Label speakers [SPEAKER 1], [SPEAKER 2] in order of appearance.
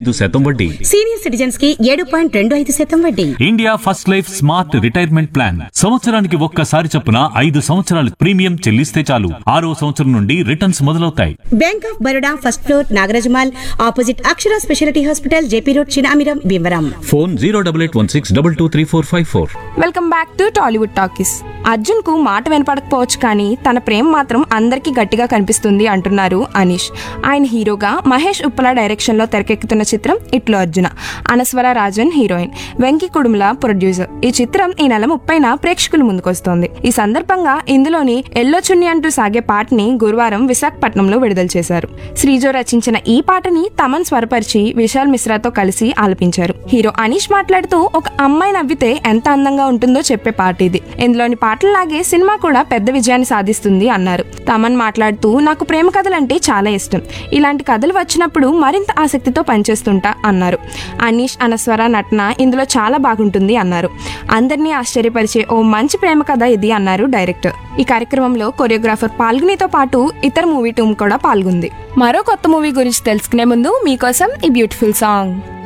[SPEAKER 1] ఐదు శాతం వడ్డీ
[SPEAKER 2] సీనియర్ సిటిజన్స్ కి ఏడు పాయింట్ రెండు ఐదు శాతం వడ్డీ
[SPEAKER 1] India First life smart retirement plan సంవత్సరానికి ఒక్కసారి చొప్పున ఐదు సంవత్సరాలు ప్రీమియం చెల్లిస్తే చాలు ఆరో సంవత్సరం నుండి రిటర్న్స్ మొదలవుతాయి
[SPEAKER 2] bank of Baroda first floor Nagaraj mall opposite Akshara speciality hospital JP road Chinamiram Bhimavaram
[SPEAKER 1] phone zero double eight one six double two three four five four
[SPEAKER 3] welcome back to Tollywood talkies Arjun కు మాట వినపడకపోవచ్చు కానీ తన ప్రేమ మాత్రం అందరికీ గట్టిగా కనిపిస్తుంది అంటున్నారు అనీష్ ఆయన హీరోగా మహేష్ ఉప్పల డైరెక్షన్ లో తెరకెక్కుతున్న చిత్రం ఇట్లు అర్జున అనస్వర రాజన్ హీరోయిన్ వెంకి కుడుముల ప్రొడ్యూసర్ ఈ చిత్రం ఈ నెల ముప్పైన ప్రేక్షకుల ముందుకొస్తోంది ఈ సందర్భంగా ఇందులోని ఎల్లో చున్ని అంటూ సాగే పాటని గురువారం విశాఖపట్నంలో విడుదల చేశారు శ్రీజో రచించిన ఈ పాటని తమన్ స్వరపరిచి విశాల్ మిశ్రాతో కలిసి ఆలపించారు హీరో అనీష్ మాట్లాడుతూ ఒక అమ్మాయి నవ్వితే ఎంత అందంగా ఉంటుందో చెప్పే పాట ఇది ఇందులోని పాటల్లాగే సినిమా కూడా పెద్ద విజయాన్ని సాధిస్తుంది అన్నారు తమన్ మాట్లాడుతూ నాకు ప్రేమ కథలంటే చాలా ఇష్టం ఇలాంటి కథలు వచ్చినప్పుడు మరింత ఆసక్తితో పనిచేస్తుంటా అన్నారు అనీష్ అనస్వర నటన ఇందులో చాలా బాగుంటుంది అన్నారు అందరినీ ఆశ్చర్యపరిచే ఓ మంచి ప్రేమ కథ ఇది అన్నారు డైరెక్టర్ ఈ కార్యక్రమంలో కొరియోగ్రాఫర్ పాల్గొనితో పాటు ఇతర మూవీ టీం కూడా పాల్గొంది మరో కొత్త మూవీ గురించి తెలుసుకునే ముందు మీకోసం ఈ బ్యూటిఫుల్ సాంగ్